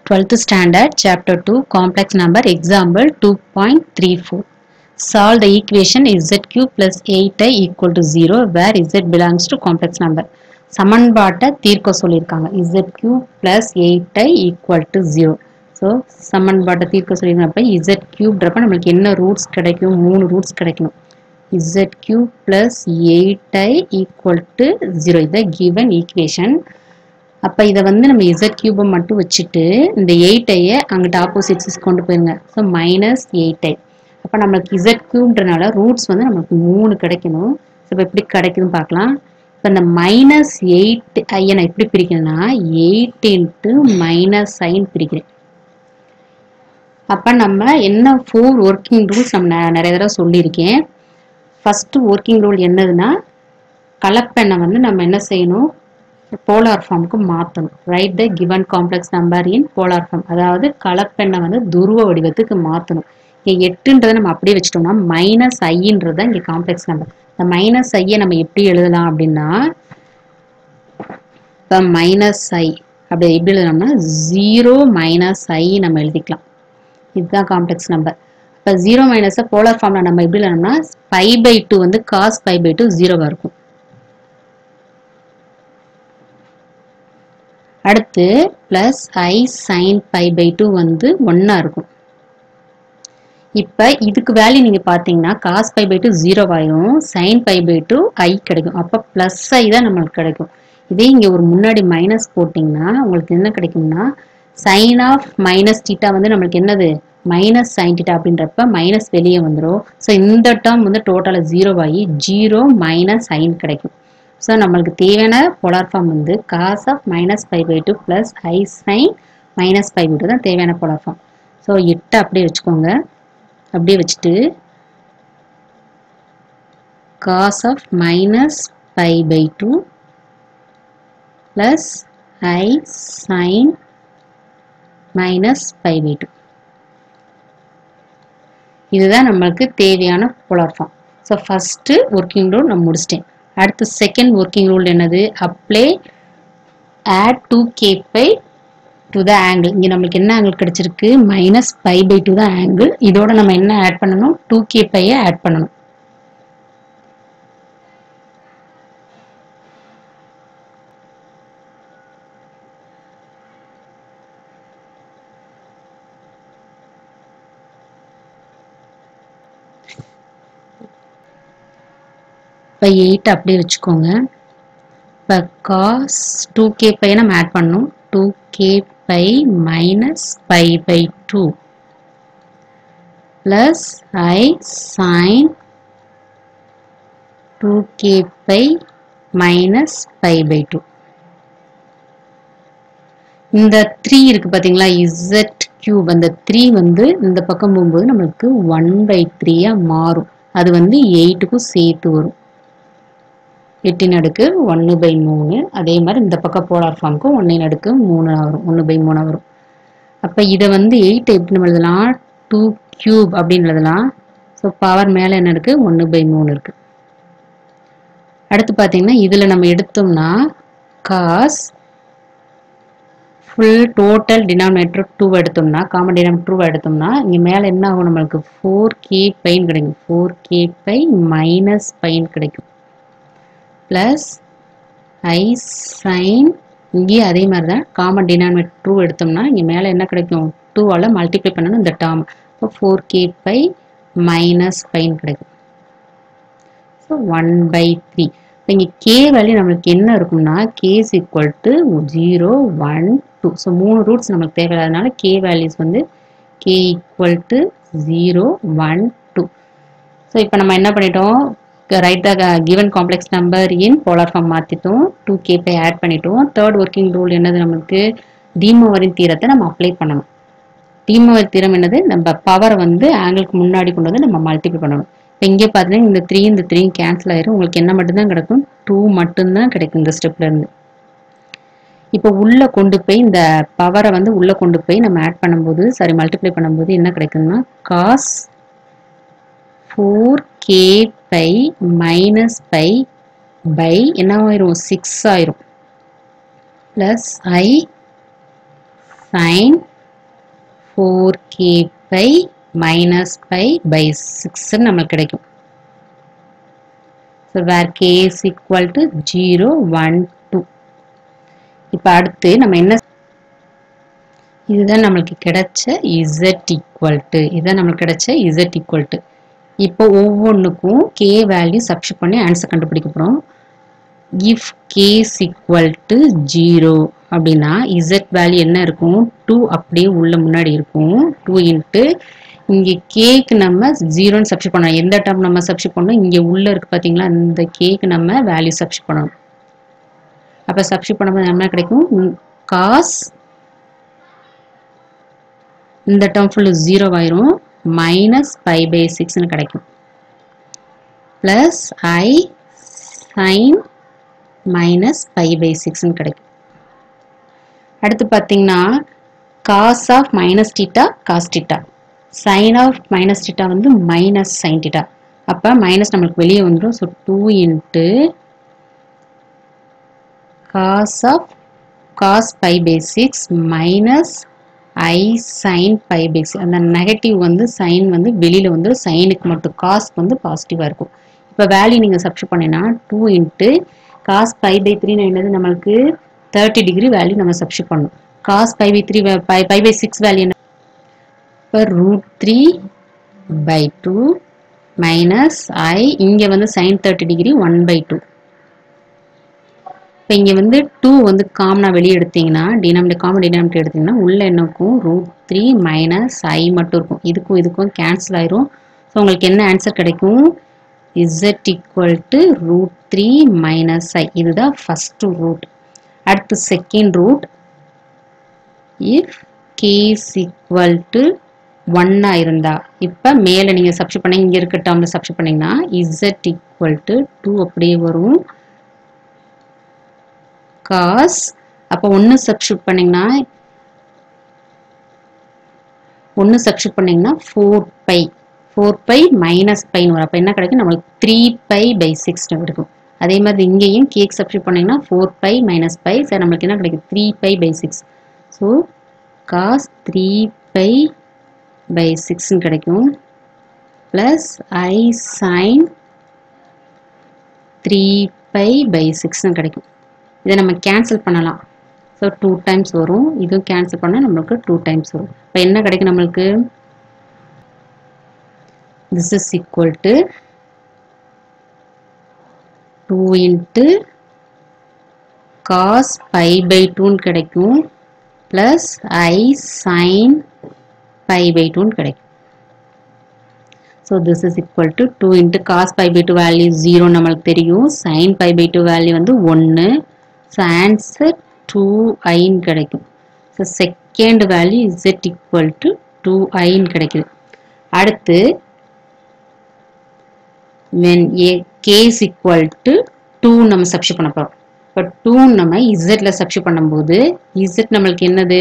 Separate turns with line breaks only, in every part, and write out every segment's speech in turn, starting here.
12th standard chapter 2 complex number example 2.34 solve the equation z cube plus 8i equal to 0 where z belongs to complex number சமன்பாட்டை தீர்க்க சொல்லியிருக்காங்க z cube plus 8i equal to 0 so சமன்பாட்டை தீர்க்க சொல்லியிருக்கப்ப z cube நம்மளுக்கு என்ன roots கிடைக்கும் மூணு roots கிடைக்கணும் z cube plus 8i equal to 0 இதை given equation அப்போ இதை வந்து நம்ம இசட் கியூபை மட்டும் வச்சுட்டு இந்த எயிட் ஐயை அங்கிட்ட ஆப்போசிட் சிஸ் கொண்டு போயிருங்க ஸோ மைனஸ் எயிட் ஐ அப்போ நம்மளுக்கு இசட் கியூப்ன்றனால ரூட்ஸ் வந்து நம்மளுக்கு மூணு கிடைக்கணும் ஸோ இப்போ எப்படி கிடைக்குதுன்னு பார்க்கலாம் இப்போ இந்த மைனஸ் எயிட் ஐயை நான் எப்படி பிரிக்கிறேன்னா எயிட் இன்ட்டு மைனஸ் ஐன்னு பிரிக்கிறேன் அப்போ நம்ம என்ன ஃபோர் ஒர்க்கிங் ரூல்ஸ் நம்ம நெ- நிறைய தடவை சொல்லியிருக்கேன் ஃபஸ்ட்டு ஒர்க்கிங் ரூல் என்னதுன்னா கலப்பெண்ணை வந்து நம்ம என்ன செய்யணும் போலார் ஃபார்முக்கு மாற்றணும் write the given complex number in polar form அதாவது கலப்பெண்ணை வந்து துருவ வடிவத்துக்கு மாற்றணும் இங்கே எட்டுன்றதை நம்ம அப்படியே வச்சுட்டோம்னா மைனஸ் ஐன்றது தான் இங்கே காம்ப்ளெக்ஸ் நம்பர் இந்த மைனஸ் ஐயை நம்ம எப்படி எழுதலாம் அப்படின்னா இப்போ மைனஸ் ஐ அப்படி எப்படி எழுதலாம்னா ஜீரோ மைனஸ் ஐ நம்ம எழுதிக்கலாம் இதுதான் காம்ப்ளெக்ஸ் நம்பர் இப்போ ஜீரோ மைனஸை போலார் ஃபார்மில் நம்ம எப்படி எழுதணும்னா பை பை டூ வந்து காஸ் பை பை டூ ஜீரோவாக இருக்கும் அடுத்து plus I sine pi by two வந்து ஒன்றா இருக்கும் இப்போ இதுக்கு வேல்யூ நீங்கள் பார்த்தீங்கன்னா cos pi by two zero ஆயிரும் sine pi by two i கிடைக்கும் அப்போ ப்ளஸ் ஐ தான் நம்மளுக்கு கிடைக்கும் இதே இங்கே ஒரு முன்னாடி மைனஸ் போட்டிங்கன்னா உங்களுக்கு என்ன கிடைக்கும்னா சைன் ஆஃப் மைனஸ் டீட்டா வந்து நம்மளுக்கு என்னது மைனஸ் சைன் டீட்டா அப்படின்றப்ப மைனஸ் வெளியே வந்துடும் ஸோ இந்த டேர்ம் வந்து டோட்டலாக ஜீரோ ஆகி ஜீரோ மைனஸ் சைன் கிடைக்கும் ஸோ நம்மளுக்கு தேவையான போலார் ஃபார்ம் வந்து cos of minus five pi two plus I sine minus five pi two தான் தேவையான போலார் ஃபார்ம் ஸோ எட்டு அப்படியே வச்சுக்கோங்க அப்படியே வச்சுட்டு cos of minus five pi two plus I sine minus five pi two இதுதான் நம்மளுக்கு தேவையான polar form so first working rule நான் முடிச்சிட்டேன் அடுத்து செகண்ட் ஒர்க்கிங் ரூல் என்னது apply add two K pi to the angle இங்கே நம்மளுக்கு என்ன ஆங்கிள் கிடைச்சிருக்கு மைனஸ் பை பை டூ தான் ஆங்கிள் இதோட நம்ம என்ன ஆட் பண்ணணும் டூ கே பையை ஆட் பண்ணணும் இப்போ எயிட் அப்படியே வச்சுக்கோங்க இப்போ காஸ் டூ கே பை நம்ம ஆட் பண்ணணும் two K pi minus pi by two plus I sine two K pi minus pi by two இந்த த்ரீ இருக்கு பார்த்தீங்களா இசட் கியூப் அந்த த்ரீ வந்து இந்த பக்கம் போகும்போது நம்மளுக்கு ஒன் பை த்ரீயாக மாறும் அது வந்து எயிட்டுக்கும் சேர்த்து வரும் எட்டின் அடுக்கு ஒன்று பை மூணு அதே மாதிரி இந்த பக்கம் போலார் ஃபார்முக்கு ஒன்றின் அடுக்கு மூணு வரும் ஒன்று பை மூணு வரும் அப்போ இதை வந்து எயிட் எப்படி நம்ம எழுதலாம் டூ கியூப் அப்படின்னு எழுதலாம் ஸோ பவர் மேலே என்ன இருக்குது ஒன்று பை மூணு இருக்குது அடுத்து பார்த்தீங்கன்னா இதில் நம்ம எடுத்தோம்னா cos full total denominator two எடுத்தோம்னா காமன் டினாமினேட்டர் டூ எடுத்தோம்னா இங்கே மேலே என்ன ஆகும் நம்மளுக்கு ஃபோர் கே பைன் கிடைக்கும் four k pi minus pi கிடைக்கும் ப்ளஸ் ஐ சைன் இங்கேயும் அதே மாதிரி தான் காமன் டினாமினேட் டூ எடுத்தோம்னா இங்கே மேலே என்ன கிடைக்கும் டூவால் மல்டிப்ளை பண்ணணும் இந்த டேர்ம் இப்போ four k pi minus pi கிடைக்கும் ஸோ ஒன் பை த்ரீ இப்போ இங்கே கே வேல்யூ நம்மளுக்கு என்ன இருக்கும்னா k is equal to zero one two so மூணு ரூட்ஸ் நம்மளுக்கு தேவையில்லாதனால கே வேல்யூஸ் வந்து k equal to zero one two so இப்போ நம்ம என்ன பண்ணிட்டோம் write the given complex number in polar form மாற்றிட்டோம் டூ கே பை ஆட் பண்ணிட்டோம் தேர்ட் ஒர்க்கிங் ரூல் என்னது நமக்கு டீமோவரின் தீரத்தை நம்ம அப்ளை பண்ணணும் டீமோவர் தீரம் என்னது நம்ம பவரை வந்து ஆங்கிளுக்கு முன்னாடி கொண்டு வந்து நம்ம மல்டிபிள் பண்ணணும் இப்போ இங்கே பார்த்தீங்கன்னா இந்த த்ரீ இந்த த்ரீ கேன்சல் ஆயிரும் உங்களுக்கு என்ன மட்டும்தான் கிடைக்கும் டூ மட்டும்தான் கிடைக்கும் இந்த ஸ்டெப்ல இருந்து இப்போ உள்ள கொண்டு போய் இந்த பவரை வந்து உள்ள கொண்டு போய் நம்ம ஆட் பண்ணும்போது சாரி மல்டிப்ளை பண்ணும்போது என்ன கிடைக்கும்னா cos four k pi minus pi by என்ன ஆயிரும் சிக்ஸ் ஆயிரும் plus I sine four k pi minus pi by சிக்ஸ்ன்னு நம்மளுக்கு கிடைக்கும் so where k is equal to zero one two இப்போ அடுத்து நம்ம என்ன இதுதான் நம்மளுக்கு கிடைச்ச இசட் ஈக்குவல் டு இதுதான் நம்மளுக்கு கிடைச்ச இசட் ஈக்குவல் டு இப்போ ஒவ்வொன்றுக்கும் கே வேல்யூ சப்ஸ்டியூட் பண்ணி ஆன்சர் கண்டுபிடிக்க போகிறோம் if k equal to zero அப்படின்னா இசட் வேல்யூ என்ன இருக்கும் டூ அப்படியே உள்ள முன்னாடி இருக்கும் டூ இன்ட்டு இங்கே கேக்கு நம்ம ஜீரோன்னு சப்ஸ்டியூட் பண்ணணும் எந்த டேர்ம் நம்ம சப்ஸ்டியூட் பண்ணணும் இங்கே உள்ள இருக்கு பார்த்தீங்களா இந்த கேக்கு நம்ம வேல்யூ சப்ஸ்டியூட் பண்ணணும் அப்போ சப்ஸ்டியூட் பண்ணும்போது என்ன கிடைக்கும் காஸ் இந்த டேர்ம் ஃபுல்லு ஜீரோ ஆயிரும் மைனஸ் ஃபைவ் பை சிக்ஸ்னு கிடைக்கும் ப்ளஸ் ஐ சைன் மைனஸ் ஃபைவ் பை சிக்ஸ்னு கிடைக்கும் அடுத்து பார்த்தீங்கன்னா cos of minus theta cos theta sine of minus theta வந்து மைனஸ் சைன் டீட்டா அப்போ மைனஸ் நம்மளுக்கு வெளியே வந்துடும் so two into cos of cos five by six minus I sine pi by six அந்த நெகட்டிவ் வந்து சைன் வந்து வெளியில் வந்து சைனுக்கு மட்டும் காஸ்க்கு வந்து பாசிட்டிவாக இருக்கும் இப்போ வேல்யூ நீங்கள் சப்ஸ்டியூட் பண்ணினா two into cos five by த்ரீன்னு என்னது நம்மளுக்கு தேர்ட்டி டிகிரி வேல்யூ நம்ம சப்ஸ்டியூட் பண்ணணும் cos five by three five by six value என்ன இப்போ root three by two minus i இங்கே வந்து sine thirty degree one by two இப்போ இங்கே வந்து டூ வந்து காமனாக வெளியே எடுத்தீங்கன்னா டினாமினேட் காமன் டினாமினேட் எடுத்தீங்கன்னா உள்ள என்ன இருக்கும் ரூட் த்ரீ மைனஸ் ஐ மட்டும் இருக்கும் இதுக்கும் இதுக்கும் கேன்சல் ஆயிரும் ஸோ உங்களுக்கு என்ன ஆன்சர் கிடைக்கும் z equal to root three minus i இதுதான் ஃபஸ்ட்டு ரூட் அடுத்து second root if k is equal to ஒன்னாக இருந்தா இப்போ மேலே நீங்கள் சப்ஸ்டியூட் பண்ணி இங்கே இருக்க டேர்மில் சப்ஸ்டியூட் பண்ணிங்கன்னா இசட் ஈக்குவல் டு டூ அப்படியே வரும் காஸ் அப்போ ஒன்று சப்ஸ்டியூட் பண்ணிங்கன்னா ஒன்று சப்ஸ்டியூட் பண்ணிங்கன்னா four pi four pi minus பைன்னு வரும் அப்போ என்ன கிடைக்கும் நம்மளுக்கு த்ரீ பை பை சிக்ஸ் இருக்கும் அதே மாதிரி இங்கேயும் கேக் சப்ஸ்டியூட் பண்ணிங்கன்னா ஃபோர் பை மைனஸ் பை சார் நம்மளுக்கு என்ன கிடைக்கும் three pi by six so cos three pi by சிக்ஸ்னு கிடைக்கும் plus I sine three pi by சிக்ஸ்னு கிடைக்கும் இதை நம்ம கேன்சல் பண்ணலாம் ஸோ டூ டைம்ஸ் வரும் இதுவும் கேன்சல் பண்ணால் நம்மளுக்கு டூ டைம்ஸ் வரும் இப்போ என்ன கிடைக்கும் நம்மளுக்கு this is equal to two into cos pi by டூன்னு கிடைக்கும் plus I sine pi by டூன்னு கிடைக்கும் so this is equal to two into cos pi by two value zero நம்மளுக்கு தெரியும் sine pi by two value வந்து ஒன்று so answer two ஐன்னு கிடைக்கும் so second value z equal to two ஐன்னு கிடைக்குது அடுத்து when a case equal to two நம்ம சப்ஸ்டியூட் பண்ண போகிறோம் இப்போ டூ நம்ம இசட்ல சப்ஸ்டியூட் பண்ணும்போது இசட் நம்மளுக்கு என்னது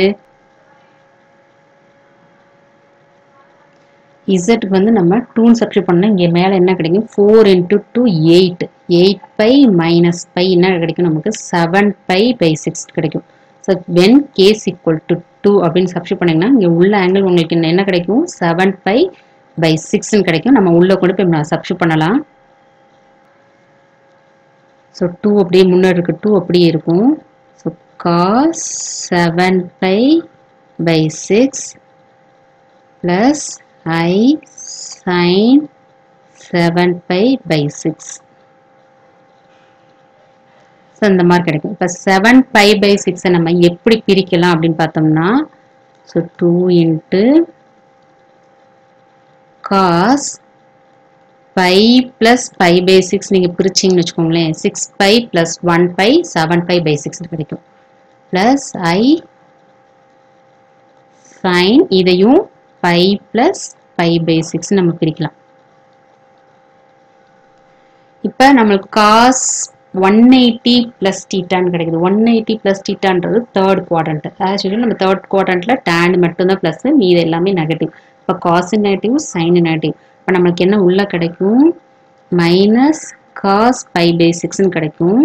இசட்டுக்கு வந்து நம்ம டூன்னு சப்ஸ்டியூட் பண்ணால் இங்கே மேலே என்ன கிடைக்கும் four into two eight eight pi minus pi என்ன கிடைக்கும் நமக்கு செவன் பை பை சிக்ஸ் கிடைக்கும் so when case equal to two அப்படின்னு சப்ஸ்டியூட் பண்ணிங்கன்னா இங்கே உள்ள ஆங்கிள் உங்களுக்கு என்ன கிடைக்கும் செவன் பை பை சிக்ஸ்ன்னு கிடைக்கும் நம்ம உள்ளே கொண்டு போய் சப்ஸ்டியூட் பண்ணலாம் ஸோ டூ அப்படியே முன்னாடி இருக்கு டூ அப்படியே இருக்கும் so cos seven pi by six plus I sine seven pi by six so இந்த மாதிரி கிடைக்கும் இப்போ செவன் பை பை சிக்ஸை நம்ம எப்படி பிரிக்கலாம் அப்படின்னு பார்த்தோம்னா so two into cos pi plus pi by six நீங்கள் பிரிச்சிங்கன்னு வச்சுக்கோங்களேன் six pi plus one pi seven pi by six கிடைக்கும் ப்ளஸ் ஐ சைன் இதையும் pi plus pi by six நம்ம பிரிக்கலாம் இப்போ நம்மளுக்கு காஸ் ஒன் எயிட்டி ப்ளஸ் டீட்டான்னு கிடைக்குது ஒன் எயிட்டி ப்ளஸ் டீட்டான்றது தேர்ட் குவாட்ரண்ட் ஆக்சுவலி நம்ம தேர்ட் குவாட்ரண்ட்டில் டேன் மட்டும்தான் ப்ளஸ் மீது எல்லாமே நெகட்டிவ் இப்போ காஸ் நெகட்டிவ் சைன் நெகட்டிவ் இப்போ நம்மளுக்கு என்ன உள்ள கிடைக்கும் மைனஸ் காஸ் பை பை சிக்ஸ்னு கிடைக்கும்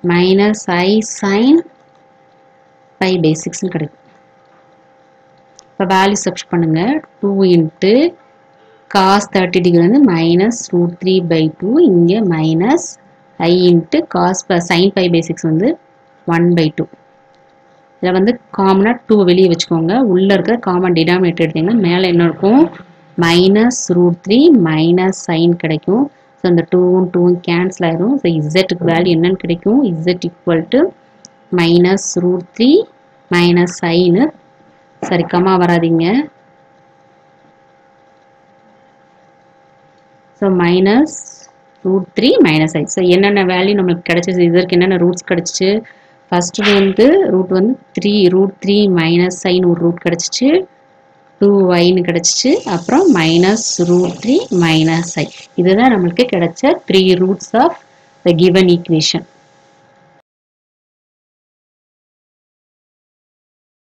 minus I sine pi by சிக்ஸ்னு கிடைக்கும் இப்போ வேல்யூ சர்ச் பண்ணுங்க two into cos thirty degree வந்து minus root three by two இங்கே minus i into cos sine five by six வந்து ஒன் பை டூ இதில் வந்து காமனாக டூ வெளியே வச்சுக்கோங்க உள்ளே இருக்கிற காமன் டினாமினேட்டர் எடுத்தீங்கன்னா மேலே என்ன இருக்கும் minus root three minus sine கிடைக்கும் ஸோ இந்த டூவும் டூவும் கேன்சல் ஆயிரும் ஸோ இசட்டுக்கு வேல்யூ என்னன்னு கிடைக்கும் z equal to minus root three minus sine சரி கம்மா வராதிங்க so minus root three minus i so என்னென்ன வேல்யூ நம்மளுக்கு கிடைச்சிச்சு இதற்கு என்னென்ன ரூட்ஸ் கிடச்சிச்சு ஃபஸ்ட்டு வந்து ரூட் வந்து த்ரீ ரூட் த்ரீ மைனஸ் ஐன்னு ஒரு ரூட் கிடச்சிச்சு டூ ஐன்னு கிடச்சிச்சு அப்புறம் minus root three minus i இதுதான் நம்மளுக்கு கிடைச்ச three roots of the given equation